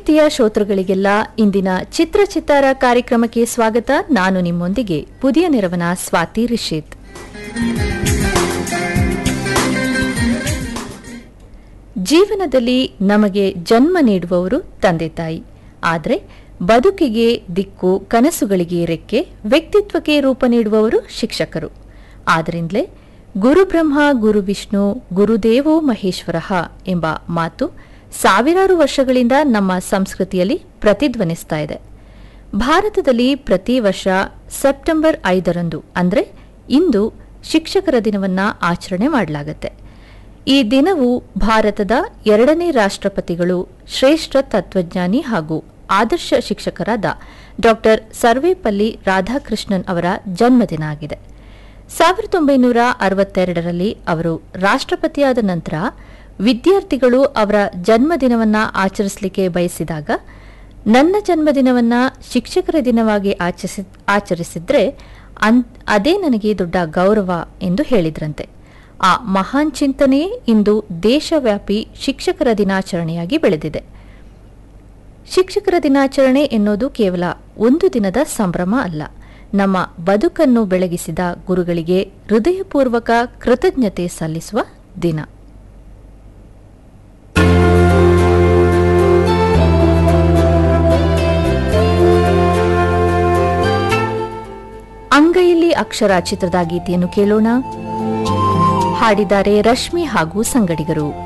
ಪ್ರೀತಿಯ ಶ್ರೋತೃಗಳಿಗೆಲ್ಲ ಇಂದಿನ ಚಿತ್ರ ಚಿತ್ತಾರ ಕಾರ್ಯಕ್ರಮಕ್ಕೆ ಸ್ವಾಗತ ನಾನು ನಿಮ್ಮೊಂದಿಗೆ ಪುದಿಯ ನೆರವನ ಸ್ವಾತಿ ರಿಷಿತ್ ಜೀವನದಲ್ಲಿ ನಮಗೆ ಜನ್ಮ ನೀಡುವವರು ತಂದೆ ತಾಯಿ ಆದರೆ ಬದುಕಿಗೆ ದಿಕ್ಕು ಕನಸುಗಳಿಗೆ ರೆಕ್ಕೆ ವ್ಯಕ್ತಿತ್ವಕ್ಕೆ ರೂಪ ನೀಡುವವರು ಶಿಕ್ಷಕರು ಆದ್ದರಿಂದಲೇ ಗುರುಬ್ರಹ್ಮ ಗುರು ವಿಷ್ಣು ಗುರುದೇವೋ ಮಹೇಶ್ವರ ಎಂಬ ಮಾತು ಸಾವಿರಾರು ವರ್ಷಗಳಿಂದ ನಮ್ಮ ಸಂಸ್ಕೃತಿಯಲ್ಲಿ ಪ್ರತಿಧ್ವನಿಸ್ತಾ ಇದೆ ಭಾರತದಲ್ಲಿ ಪ್ರತಿ ವರ್ಷ ಸೆಪ್ಟೆಂಬರ್ ಐದರಂದು ಅಂದರೆ ಇಂದು ಶಿಕ್ಷಕರ ದಿನವನ್ನ ಆಚರಣೆ ಮಾಡಲಾಗುತ್ತೆ ಈ ದಿನವು ಭಾರತದ ಎರಡನೇ ರಾಷ್ಟ್ರಪತಿಗಳು ಶ್ರೇಷ್ಠ ತತ್ವಜ್ಞಾನಿ ಹಾಗೂ ಆದರ್ಶ ಶಿಕ್ಷಕರಾದ ಡಾಕ್ಟರ್ ಸರ್ವೇಪಲ್ಲಿ ರಾಧಾಕೃಷ್ಣನ್ ಅವರ ಜನ್ಮದಿನ ಆಗಿದೆ ಸಾವಿರದ ಒಂಬೈನೂರ ಅರವತ್ತೆರಡರಲ್ಲಿ ಅವರು ರಾಷ್ಟ್ರಪತಿಯಾದ ನಂತರ ವಿದ್ಯಾರ್ಥಿಗಳು ಅವರ ಜನ್ಮದಿನವನ್ನ ಆಚರಿಸಲಿಕ್ಕೆ ಬಯಸಿದಾಗ ನನ್ನ ಜನ್ಮದಿನವನ್ನ ಶಿಕ್ಷಕರ ದಿನವಾಗಿ ಆಚರಿಸಿ ಆಚರಿಸಿದ್ರೆ ಅನ್ ಅದೇ ನನಗೆ ದೊಡ್ಡ ಗೌರವ ಎಂದು ಹೇಳಿದ್ರಂತೆ ಆ ಮಹಾನ್ ಚಿಂತನೆಯೇ ಇಂದು ದೇಶವ್ಯಾಪಿ ಶಿಕ್ಷಕರ ದಿನಾಚರಣೆಯಾಗಿ ಬೆಳೆದಿದೆ ಶಿಕ್ಷಕರ ದಿನಾಚರಣೆ ಎನ್ನುವುದು ಕೇವಲ ಒಂದು ದಿನದ ಸಂಭ್ರಮ ಅಲ್ಲ ನಮ್ಮ ಬದುಕನ್ನು ಬೆಳಗಿಸಿದ ಗುರುಗಳಿಗೆ ಹೃದಯಪೂರ್ವಕ ಕೃತಜ್ಞತೆ ಸಲ್ಲಿಸುವ ದಿನ ಅಂಗೈಯಲ್ಲಿ ಅಕ್ಷರ ಚಿತ್ರದ ಗೀತೆಯನ್ನು ಕೇಳೋಣ ಹಾಡಿದ್ದಾರೆ ರಶ್ಮಿ ಹಾಗೂ ಸಂಗಡಿಗರು